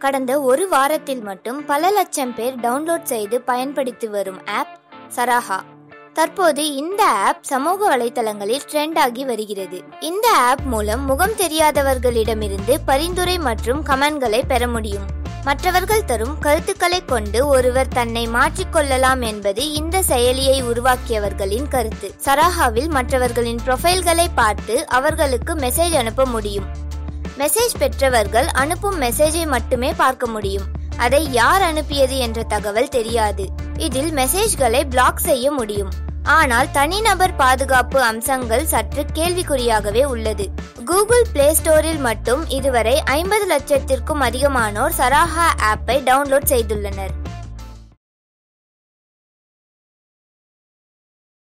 கடந்த ஒரு வாரத்தில் மட்டும் பல லட்சம் பேர் டவுன்லோட் செய்து பயன்படுத்தி வரும் ஆப் சராஹா தற்போது இந்த ஆப் சமூக வலைதளங்களில் ட்ரெண்ட் ஆகி வருகிறது இந்த ஆப் மூலம் முகம் தெரியாதவர்களிடமிருந்து பரிந்துரை மற்றும் கமெண்ட்களை பெற முடியும் மற்றவர்கள் தரும் கருத்துக்களை கொண்டு ஒருவர் தன்னை மாற்றிக்கொள்ளலாம் என்பது இந்த செயலியை உருவாக்கியவர்களின் கருத்து சராஹாவில் மற்றவர்களின் ப்ரொஃபைல்களை பார்த்து அவர்களுக்கு மெசேஜ் அனுப்ப முடியும் மெசேஜ் பெற்றவர்கள் அனுப்பும் மெசேஜை மட்டுமே பார்க்க முடியும் அதை யார் அனுப்பியது என்ற தகவல் தெரியாது இதில் மெசேஜ்களை பிளாக் செய்ய முடியும் ஆனால் தனிநபர் பாதுகாப்பு அம்சங்கள் சற்று கேள்விக்குறியாகவே உள்ளது கூகுள் பிளே ஸ்டோரில் மட்டும் இதுவரை ஐம்பது லட்சத்திற்கும் அதிகமானோர் சராஹா ஆப்பை டவுன்லோட் செய்துள்ளனர்